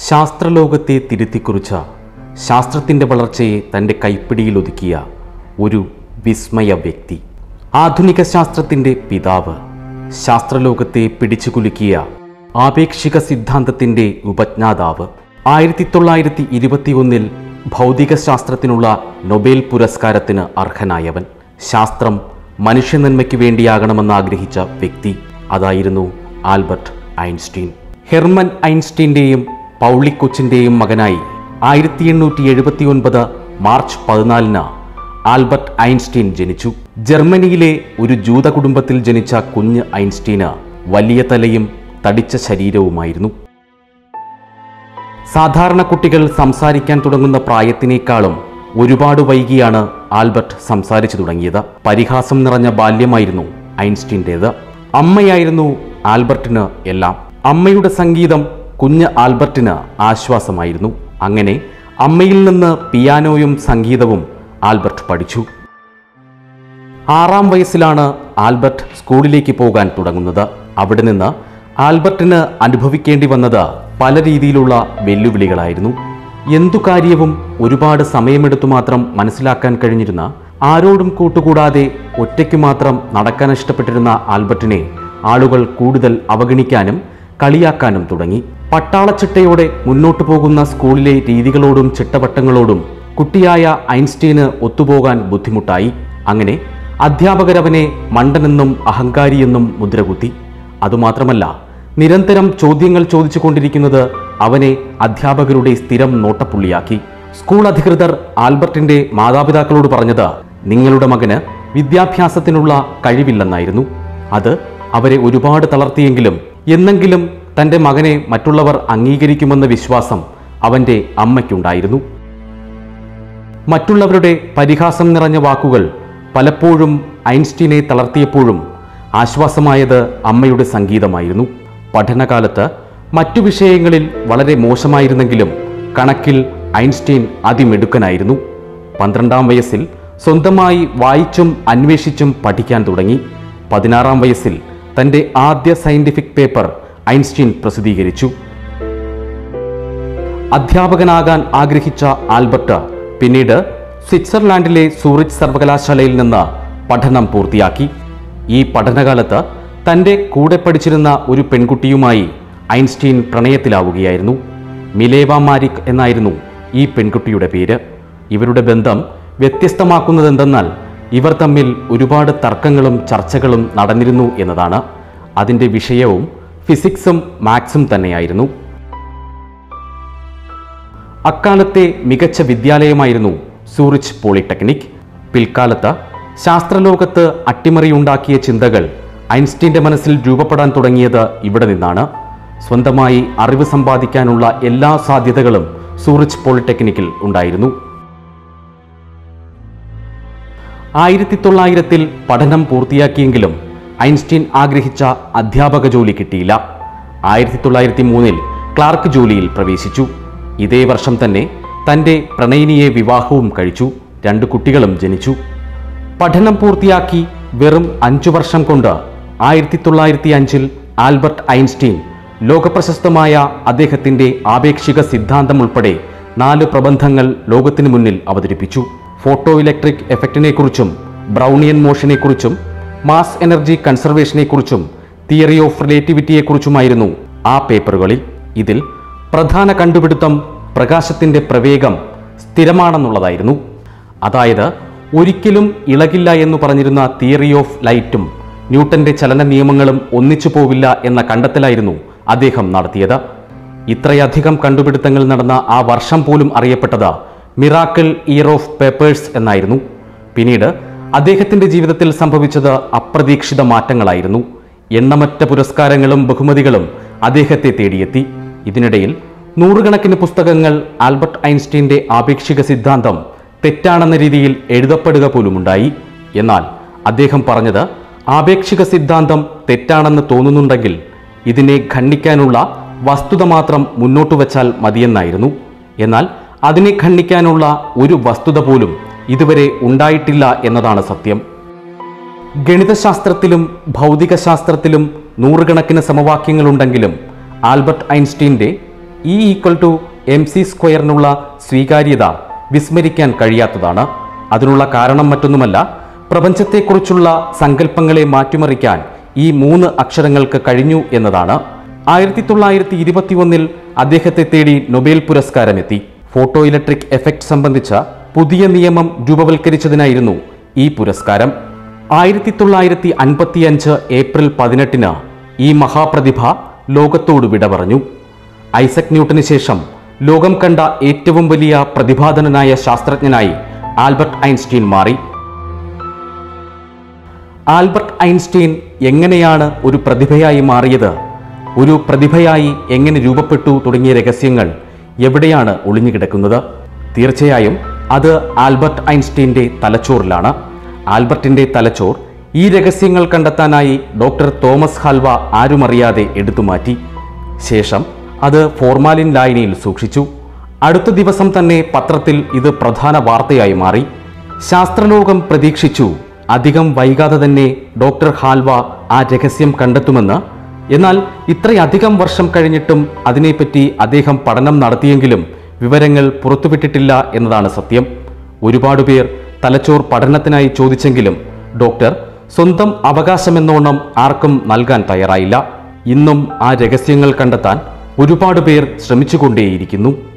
ശാസ്ത്രലോകത്തെ തിരുത്തിക്കുറിച്ച ശാസ്ത്രത്തിൻ്റെ വളർച്ചയെ തൻ്റെ കൈപ്പിടിയിൽ ഒതുക്കിയ ഒരു വിസ്മയ വ്യക്തി ആധുനിക ശാസ്ത്രത്തിൻ്റെ പിതാവ് ശാസ്ത്രലോകത്തെ പിടിച്ചുകുലുക്കിയ ആപേക്ഷിക സിദ്ധാന്തത്തിൻ്റെ ഉപജ്ഞാതാവ് ആയിരത്തി തൊള്ളായിരത്തി ഇരുപത്തിയൊന്നിൽ ഭൗതിക ശാസ്ത്രത്തിനുള്ള നൊബേൽ പുരസ്കാരത്തിന് അർഹനായവൻ ശാസ്ത്രം മനുഷ്യനന്മയ്ക്ക് വേണ്ടിയാകണമെന്ന് ആഗ്രഹിച്ച വ്യക്തി അതായിരുന്നു ആൽബർട്ട് ഐൻസ്റ്റീൻ ഹെർമൻ ഐൻസ്റ്റീൻ്റെയും പൗളിക്കൊച്ചിൻ്റെയും മകനായി ആയിരത്തി എണ്ണൂറ്റി എഴുപത്തി ഒൻപത് മാർച്ച് പതിനാലിന് ആൽബർട്ട് ഐൻസ്റ്റീൻ ജനിച്ചു ജർമ്മനിയിലെ ഒരു ജൂത കുടുംബത്തിൽ ജനിച്ച കുഞ്ഞ് ഐൻസ്റ്റീന് വലിയ തലയും തടിച്ച ശരീരവുമായിരുന്നു സാധാരണ കുട്ടികൾ സംസാരിക്കാൻ തുടങ്ങുന്ന പ്രായത്തിനേക്കാളും ഒരുപാട് വൈകിയാണ് ആൽബർട്ട് സംസാരിച്ചു തുടങ്ങിയത് പരിഹാസം നിറഞ്ഞ ബാല്യമായിരുന്നു ഐൻസ്റ്റീൻ്റേത് അമ്മയായിരുന്നു ആൽബർട്ടിന് എല്ലാം അമ്മയുടെ സംഗീതം കുഞ്ഞ് ആൽബർട്ടിന് ആശ്വാസമായിരുന്നു അങ്ങനെ അമ്മയിൽ നിന്ന് പിയാനോയും സംഗീതവും ആൽബർട്ട് പഠിച്ചു ആറാം വയസ്സിലാണ് ആൽബർട്ട് സ്കൂളിലേക്ക് പോകാൻ തുടങ്ങുന്നത് അവിടെ നിന്ന് ആൽബർട്ടിന് അനുഭവിക്കേണ്ടി വന്നത് പല രീതിയിലുള്ള വെല്ലുവിളികളായിരുന്നു എന്തു കാര്യവും ഒരുപാട് സമയമെടുത്തു മാത്രം മനസ്സിലാക്കാൻ കഴിഞ്ഞിരുന്ന ആരോടും കൂട്ടുകൂടാതെ ഒറ്റയ്ക്ക് മാത്രം നടക്കാൻ ഇഷ്ടപ്പെട്ടിരുന്ന ആൽബർട്ടിനെ ആളുകൾ കൂടുതൽ അവഗണിക്കാനും കളിയാക്കാനും തുടങ്ങി പട്ടാളച്ചിട്ടയോടെ മുന്നോട്ടു പോകുന്ന സ്കൂളിലെ രീതികളോടും ചിട്ടവട്ടങ്ങളോടും കുട്ടിയായ ഐൻസ്റ്റീന് ഒത്തുപോകാൻ ബുദ്ധിമുട്ടായി അങ്ങനെ അധ്യാപകരവനെ മണ്ടനെന്നും അഹങ്കാരിയെന്നും മുദ്രകുത്തി അതുമാത്രമല്ല നിരന്തരം ചോദ്യങ്ങൾ ചോദിച്ചു കൊണ്ടിരിക്കുന്നത് അവനെ അധ്യാപകരുടെ സ്ഥിരം നോട്ടപ്പുള്ളിയാക്കി സ്കൂൾ അധികൃതർ ആൽബർട്ടിന്റെ മാതാപിതാക്കളോട് പറഞ്ഞത് നിങ്ങളുടെ മകന് വിദ്യാഭ്യാസത്തിനുള്ള കഴിവില്ലെന്നായിരുന്നു അത് അവരെ ഒരുപാട് തളർത്തിയെങ്കിലും എന്നെങ്കിലും തന്റെ മകനെ മറ്റുള്ളവർ അംഗീകരിക്കുമെന്ന വിശ്വാസം അവന്റെ അമ്മയ്ക്കുണ്ടായിരുന്നു മറ്റുള്ളവരുടെ പരിഹാസം നിറഞ്ഞ വാക്കുകൾ പലപ്പോഴും ഐൻസ്റ്റീനെ തളർത്തിയപ്പോഴും ആശ്വാസമായത് അമ്മയുടെ സംഗീതമായിരുന്നു പഠനകാലത്ത് മറ്റു വിഷയങ്ങളിൽ വളരെ മോശമായിരുന്നെങ്കിലും കണക്കിൽ ഐൻസ്റ്റീൻ അതിമിടുക്കനായിരുന്നു പന്ത്രണ്ടാം വയസ്സിൽ സ്വന്തമായി വായിച്ചും അന്വേഷിച്ചും പഠിക്കാൻ തുടങ്ങി പതിനാറാം വയസ്സിൽ തൻ്റെ ആദ്യ സയന്റിഫിക് പേപ്പർ ഐൻസ്റ്റീൻ പ്രസിദ്ധീകരിച്ചു അധ്യാപകനാകാൻ ആഗ്രഹിച്ച ആൽബർട്ട് പിന്നീട് സ്വിറ്റ്സർലാൻഡിലെ സൂറിച്ച് സർവകലാശാലയിൽ നിന്ന് പഠനം പൂർത്തിയാക്കി ഈ പഠനകാലത്ത് തൻ്റെ കൂടെ പഠിച്ചിരുന്ന ഒരു പെൺകുട്ടിയുമായി ഐൻസ്റ്റീൻ പ്രണയത്തിലാവുകയായിരുന്നു മിലേവ മാരിക് എന്നായിരുന്നു ഈ പെൺകുട്ടിയുടെ പേര് ഇവരുടെ ബന്ധം വ്യത്യസ്തമാക്കുന്നതെന്തെന്നാൽ ഇവർ തമ്മിൽ ഒരുപാട് തർക്കങ്ങളും ചർച്ചകളും നടന്നിരുന്നു എന്നതാണ് അതിൻ്റെ വിഷയവും ഫിസിക്സും മാത്സും തന്നെയായിരുന്നു അക്കാലത്തെ മികച്ച വിദ്യാലയമായിരുന്നു സൂറിച്ച് പോളിടെക്നിക് പിൽക്കാലത്ത് ശാസ്ത്രലോകത്ത് അട്ടിമറിയുണ്ടാക്കിയ ചിന്തകൾ ഐൻസ്റ്റീന്റെ മനസ്സിൽ രൂപപ്പെടാൻ തുടങ്ങിയത് ഇവിടെ നിന്നാണ് സ്വന്തമായി അറിവ് സമ്പാദിക്കാനുള്ള എല്ലാ സാധ്യതകളും സൂറിച്ച് പോളിടെക്നിക്കിൽ ഉണ്ടായിരുന്നു ആയിരത്തി തൊള്ളായിരത്തിൽ പഠനം പൂർത്തിയാക്കിയെങ്കിലും ഐൻസ്റ്റീൻ ആഗ്രഹിച്ച അധ്യാപക ജോലി കിട്ടിയില്ല ആയിരത്തി തൊള്ളായിരത്തി മൂന്നിൽ ക്ലാർക്ക് ജോലിയിൽ പ്രവേശിച്ചു ഇതേ വർഷം തന്നെ തൻ്റെ പ്രണയിനിയെ വിവാഹവും കഴിച്ചു രണ്ട് കുട്ടികളും ജനിച്ചു പഠനം പൂർത്തിയാക്കി വെറും അഞ്ചു വർഷം കൊണ്ട് ആയിരത്തി തൊള്ളായിരത്തി അഞ്ചിൽ ആൽബർട്ട് ഐൻസ്റ്റീൻ ലോകപ്രശസ്തമായ അദ്ദേഹത്തിൻ്റെ ആപേക്ഷിക സിദ്ധാന്തം ഉൾപ്പെടെ നാല് പ്രബന്ധങ്ങൾ ലോകത്തിനു മുന്നിൽ അവതരിപ്പിച്ചു ഫോട്ടോ ഇലക്ട്രിക് എഫക്റ്റിനെക്കുറിച്ചും ബ്രൗണിയൻ മോഷനെക്കുറിച്ചും മാസ് എനർജി കൺസർവേഷനെക്കുറിച്ചും തിയറി ഓഫ് റിലേറ്റിവിറ്റിയെക്കുറിച്ചുമായിരുന്നു ആ പേപ്പറുകളിൽ ഇതിൽ പ്രധാന കണ്ടുപിടുത്തം പ്രകാശത്തിൻ്റെ പ്രവേഗം സ്ഥിരമാണെന്നുള്ളതായിരുന്നു അതായത് ഒരിക്കലും ഇളകില്ല എന്ന് പറഞ്ഞിരുന്ന തിയറി ഓഫ് ലൈറ്റും ന്യൂട്ടന്റെ ചലന നിയമങ്ങളും ഒന്നിച്ചു പോവില്ല എന്ന കണ്ടെത്തലായിരുന്നു അദ്ദേഹം നടത്തിയത് ഇത്രയധികം കണ്ടുപിടുത്തങ്ങൾ നടന്ന ആ വർഷം പോലും അറിയപ്പെട്ടത് മിറാക്കിൾ ഇയർ ഓഫ് പേപ്പേഴ്സ് എന്നായിരുന്നു പിന്നീട് അദ്ദേഹത്തിന്റെ ജീവിതത്തിൽ സംഭവിച്ചത് അപ്രതീക്ഷിത മാറ്റങ്ങളായിരുന്നു എണ്ണമറ്റ പുരസ്കാരങ്ങളും ബഹുമതികളും അദ്ദേഹത്തെ തേടിയെത്തി ഇതിനിടയിൽ നൂറുകണക്കിന് പുസ്തകങ്ങൾ ആൽബർട്ട് ഐൻസ്റ്റീന്റെ ആപേക്ഷിക സിദ്ധാന്തം തെറ്റാണെന്ന രീതിയിൽ എഴുതപ്പെടുക പോലുമുണ്ടായി എന്നാൽ അദ്ദേഹം പറഞ്ഞത് ആപേക്ഷിക സിദ്ധാന്തം തെറ്റാണെന്ന് തോന്നുന്നുണ്ടെങ്കിൽ ഇതിനെ ഖണ്ഡിക്കാനുള്ള വസ്തുത മാത്രം മുന്നോട്ട് വച്ചാൽ മതിയെന്നായിരുന്നു എന്നാൽ അതിനെ ഖണ്ഡിക്കാനുള്ള ഒരു വസ്തുത പോലും ഇതുവരെ ഉണ്ടായിട്ടില്ല എന്നതാണ് സത്യം ഗണിതശാസ്ത്രത്തിലും ഭൗതികശാസ്ത്രത്തിലും നൂറുകണക്കിന് സമവാക്യങ്ങളുണ്ടെങ്കിലും ആൽബർട്ട് ഐൻസ്റ്റീന്റെ E equal to M C സ്ക്വയറിനുള്ള സ്വീകാര്യത വിസ്മരിക്കാൻ കഴിയാത്തതാണ് അതിനുള്ള കാരണം മറ്റൊന്നുമല്ല പ്രപഞ്ചത്തെക്കുറിച്ചുള്ള സങ്കല്പങ്ങളെ മാറ്റിമറിക്കാൻ ഈ മൂന്ന് അക്ഷരങ്ങൾക്ക് കഴിഞ്ഞു എന്നതാണ് ആയിരത്തി തൊള്ളായിരത്തി ഇരുപത്തിയൊന്നിൽ അദ്ദേഹത്തെ തേടി നൊബേൽ പുരസ്കാരമെത്തി ഫോട്ടോ ഇലക്ട്രിക് എഫക്റ്റ് സംബന്ധിച്ച പുതിയ നിയമം രൂപവൽക്കരിച്ചതിനായിരുന്നു ഈ പുരസ്കാരം ആയിരത്തി തൊള്ളായിരത്തി അൻപത്തിയഞ്ച് ഏപ്രിൽ പതിനെട്ടിന് ഈ മഹാപ്രതിഭ ലോകത്തോട് വിട പറഞ്ഞു ഐസക് ന്യൂട്ടന് ശേഷം ലോകം കണ്ട ഏറ്റവും വലിയ പ്രതിഭാധനനായ ശാസ്ത്രജ്ഞനായി ആൽബർട്ട് ഐൻസ്റ്റീൻ മാറി ആൽബർട്ട് ഐൻസ്റ്റീൻ എങ്ങനെയാണ് ഒരു പ്രതിഭയായി മാറിയത് ഒരു പ്രതിഭയായി എങ്ങനെ രൂപപ്പെട്ടു തുടങ്ങിയ രഹസ്യങ്ങൾ എവിടെയാണ് ഒളിഞ്ഞുകിടക്കുന്നത് തീർച്ചയായും അത് ആൽബർട്ട് ഐൻസ്റ്റീൻ്റെ തലച്ചോറിലാണ് ആൽബർട്ടിൻ്റെ തലച്ചോർ ഈ രഹസ്യങ്ങൾ കണ്ടെത്താനായി ഡോക്ടർ തോമസ് ഹൽവ ആരുമറിയാതെ എടുത്തുമാറ്റി ശേഷം അത് ഫോർമാലിൻ ലായനിയിൽ സൂക്ഷിച്ചു അടുത്ത ദിവസം തന്നെ പത്രത്തിൽ ഇത് പ്രധാന വാർത്തയായി മാറി ശാസ്ത്രലോകം പ്രതീക്ഷിച്ചു അധികം വൈകാതെ തന്നെ ഡോക്ടർ ഹാൽവ ആ രഹസ്യം കണ്ടെത്തുമെന്ന് എന്നാൽ ഇത്രയധികം വർഷം കഴിഞ്ഞിട്ടും അതിനെപ്പറ്റി അദ്ദേഹം പഠനം നടത്തിയെങ്കിലും വിവരങ്ങൾ പുറത്തുവിട്ടിട്ടില്ല എന്നതാണ് സത്യം ഒരുപാട് പേർ തലച്ചോർ പഠനത്തിനായി ചോദിച്ചെങ്കിലും ഡോക്ടർ സ്വന്തം അവകാശമെന്നോണം ആർക്കും നൽകാൻ തയ്യാറായില്ല ഇന്നും ആ രഹസ്യങ്ങൾ കണ്ടെത്താൻ ഒരുപാട് പേർ ശ്രമിച്ചുകൊണ്ടേയിരിക്കുന്നു